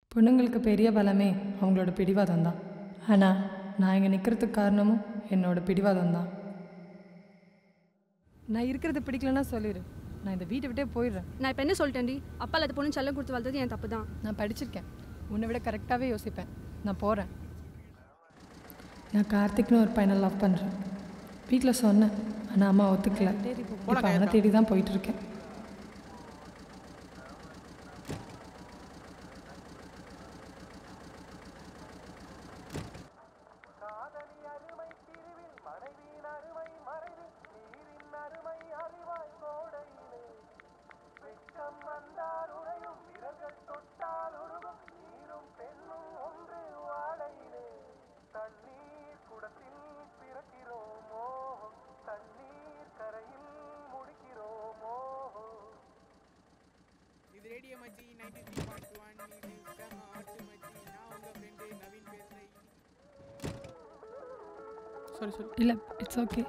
பொண்ணுங்களுக்கு பெரிய பலமே அவங்களோட பிடிவாதம் தான் ஆனால் நான் இங்கே நிற்கிறதுக்கு காரணமும் என்னோட பிடிவாதம் தான் நான் இருக்கிறது பிடிக்கலன்னா சொல்லிடு நான் இந்த வீட்டை விட்டே போயிடுறேன் நான் இப்போ என்ன சொல்லிட்டேன்டி அப்பா இல்லாத பொண்ணு செல்லம் கொடுத்து வளர்த்தது என் தப்பு தான் நான் படிச்சிருக்கேன் உன்னை விட கரெக்டாகவே யோசிப்பேன் நான் போகிறேன் நான் கார்த்திக்னு ஒரு பையனை லவ் பண்ணுறேன் வீட்டில் சொன்னேன் ஆனால் அம்மா ஒத்துக்கல இப்போ அவனை தேடி தான் போயிட்டுருக்கேன் இது ரேடியோ மச்சி நைன்டி த்ரீ பாயிண்ட் ஒன் இது செம ஆட்டு மச்சி நான் உங்கள் ஃப்ரெண்டு நவீன் பேசுகிறேன் சாரி சாரி இல்லை இட்ஸ் ஓகே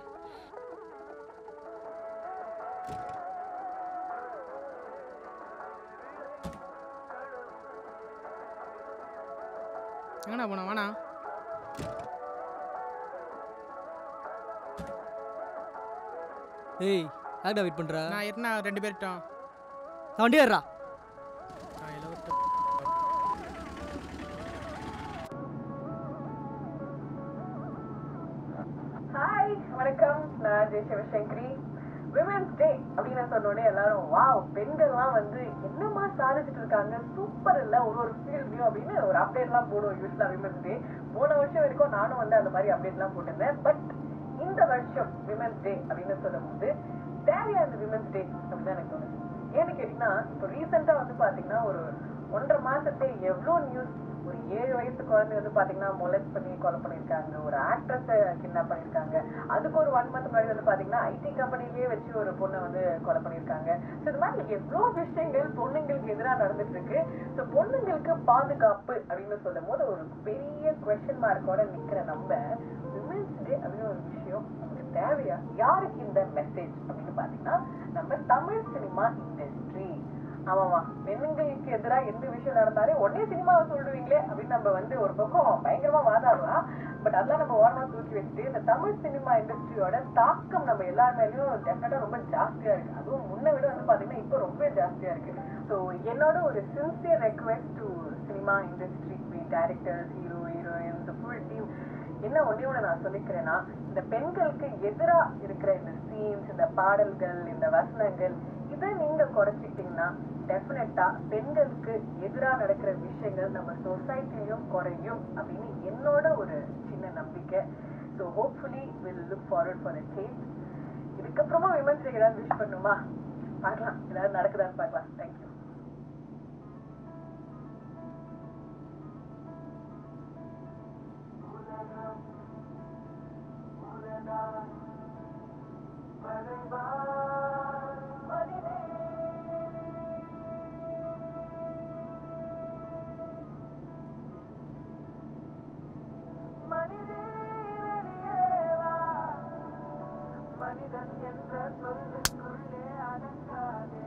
எங்கண்ணா போனா வாண்ணா ஏய் யார்டா வெயிட் பண்ற நான் எத்தனா ரெண்டு பேர்ட்டோம் நான் வண்டி ஏறா நான் இளவட்ட ஹாய் வணக்கம் நான் ஜெய் சிவசங்கரி விமென்ஸ் டே அப்படின்னு சொன்னோடனே எல்லாரும் வாவ் பெண்கள்லாம் வந்து என்னமா சாதிச்சுட்டு இருக்காங்க சூப்பர் இல்ல ஒரு ஒரு ஃபீல்ட்லயும் அப்படின்னு ஒரு அப்டேட்லாம் போடுவோம் யூஸ்வலா விமென்ஸ் டே போன வருஷம் வரைக்கும் நானும் வந்து அந்த மாதிரி அப்டேட்லாம் போட்டிருந்தேன் பட் இந்த வருஷம் விமென்ஸ் டே அப்படின்னு சொல்லும்போது தேவையா இந்த விமென்ஸ் டே அப்படின்னு எனக்கு தோணுச்சு ஏன்னு கேட்டீங்கன்னா இப்போ ரீசெண்டா வந்து பாத்தீங்கன்னா ஒரு ஒன்றரை மாசத்தே எவ்வளோ நியூஸ் ஒரு ஏழு வயசு குழந்தை வந்து பாத்தீங்கன்னா மொலஸ்ட் பண்ணி கொலை பண்ணியிருக்காங்க ஒரு ஆக்ட்ரஸை கிட்னாப் பண்ணியிருக்காங்க அதுக்கு ஒரு ஒன் மந்த் முன்னாடி வந்து பாத்தீங்கன்னா ஐடி கம்பெனிலேயே வச்சு ஒரு பொண்ணை வந்து கொலை பண்ணியிருக்காங்க ஸோ இது மாதிரி எவ்வளோ விஷயங்கள் பொண்ணுங்களுக்கு எதிராக நடந்துட்டு இருக்கு ஸோ பொண்ணுங்களுக்கு பாதுகாப்பு அப்படின்னு சொல்லும் போது ஒரு பெரிய கொஸ்டின் மார்க்கோட நிக்கிற நம்ம விமென்ஸ் டே அப்படின்னு ஒரு விஷயம் நமக்கு தேவையா யாருக்கு இந்த மெசேஜ் அப்படின்னு பாத்தீங்கன்னா நம்ம தமிழ் சினிமா இண்டஸ்ட்ரி ஆமாமா பெண்களுக்கு எதிராக எந்த விஷயம் நடந்தாலே உடனே சினிமாவை சொல்லுவீங்களே அப்படின்னு நம்ம வந்து ஒரு பக்கம் பயங்கரமா வாதாடலாம் பட் அதெல்லாம் நம்ம ஓரமா தூக்கி வச்சுட்டு இந்த தமிழ் சினிமா இண்டஸ்ட்ரியோட தாக்கம் நம்ம எல்லார் மேலயும் டெஃபினட்டா ரொம்ப ஜாஸ்தியா இருக்கு அதுவும் முன்ன விட வந்து பாத்தீங்கன்னா இப்போ ரொம்ப ஜாஸ்தியா இருக்கு ஸோ என்னோட ஒரு sincere request to cinema industry directors hero heroine full team என்ன ஒண்ணே ஒண்ணு நான் சொல்லிக்கிறேன்னா இந்த பெண்களுக்கு எதிரா இருக்கிற இந்த சீன்ஸ் இந்த பாடல்கள் இந்த வசனங்கள் இதை நீங்க குறைச்சிட்டீங்கன்னா டெஃபினட்டா பெண்களுக்கு எதிரா நடக்கிற விஷயங்கள் நம்ம சொசைட்டிலையும் குறையும் அப்படின்னு என்னோட ஒரு சின்ன நம்பிக்கை so hopefully will look forward for the change இதுக்கப்புறமா விமன்ஸ் டே ஏதாவது விஷ் பண்ணுமா பார்க்கலாம் ஏதாவது நடக்குதான்னு பார்க்கலாம் தேங்க்யூ மனிதன் என்ற சொல்லுக்குள்ளே அடங்காதே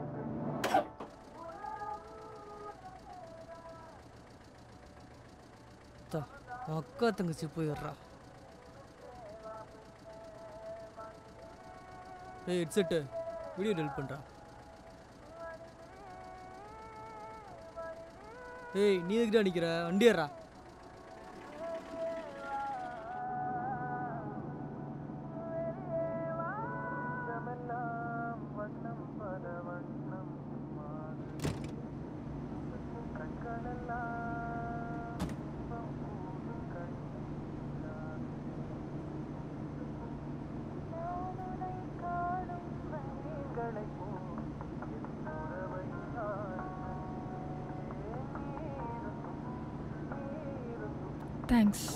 அக்கா தங்கச்சி போயிடுறா ஏய் ஹெட்செட்டு வீடியோ டெலிட் பண்ணுறா ஏய் நீ எதுக்கிட்ட நிற்கிற வண்டி ஏறா தேங்க்ஸ்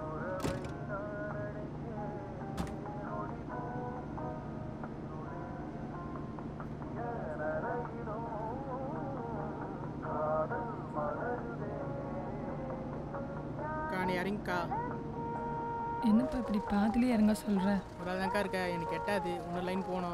அக்கா நீ இறங்கிக்கா என்னப்பா இப்படி பாதிலே இறங்க சொல்கிற ஒரு ஆள் தான்க்கா இருக்க எனக்கு எட்டாது இன்னொரு லைன் போகணும்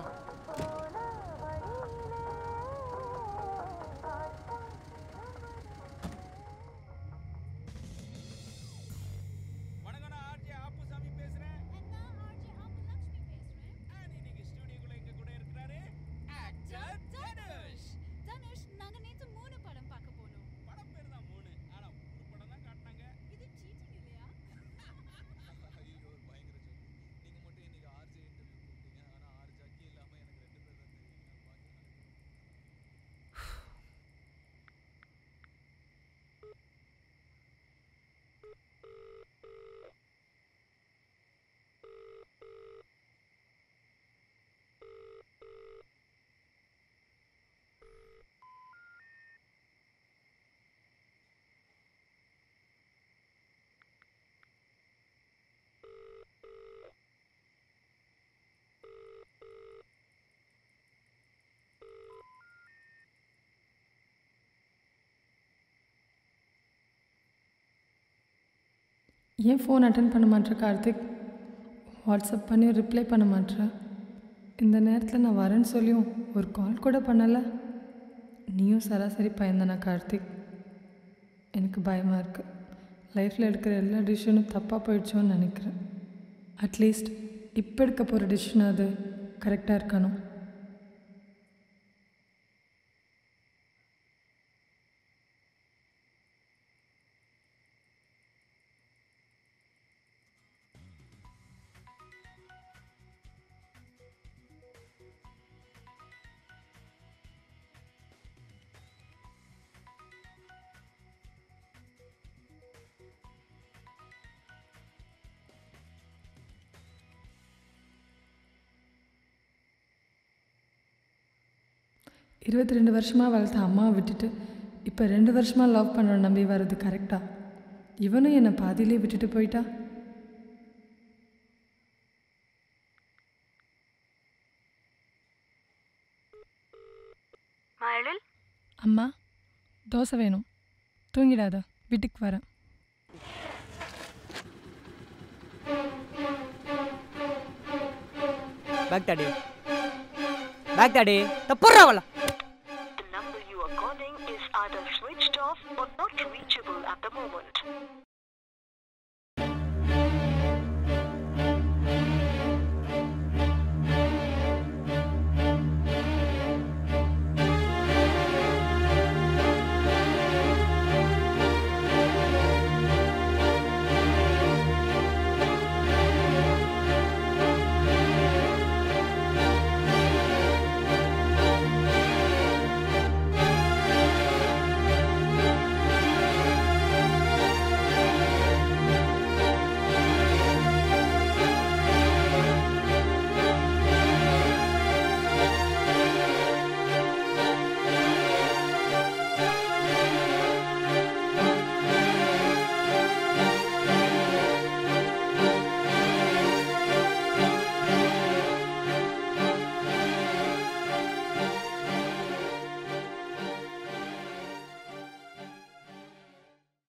ஏன் ஃபோன் அட்டன் பண்ண மாட்டேற கார்த்திக் வாட்ஸ்அப் பண்ணி ரிப்ளை பண்ண மாட்டேற இந்த நேரத்தில் நான் வரேன்னு சொல்லியும் ஒரு கால் கூட பண்ணலை நீயும் சராசரி பையன்தானா கார்த்திக் எனக்கு பயமாக இருக்குது லைஃப்பில் எடுக்கிற எல்லா டிசிஷனும் தப்பாக போயிடுச்சோன்னு நினைக்கிறேன் அட்லீஸ்ட் இப்போ எடுக்க போகிற டிசிஷன் அது கரெக்டாக இருக்கணும் இருபத்தி ரெண்டு வருஷமாக வளர்த்த அம்மாவை விட்டுட்டு இப்போ ரெண்டு வருஷமாக லவ் பண்ணுற நம்பி வர்றது கரெக்டா இவனும் என்னை பாதியிலே விட்டுட்டு போயிட்டா மழல் அம்மா தோசை வேணும் தூங்கிடாத வீட்டுக்கு வரேன் பேக் டாடி பேக் டாடி தப்புறா அவள The number you are calling is either switched off or not reachable at the moment.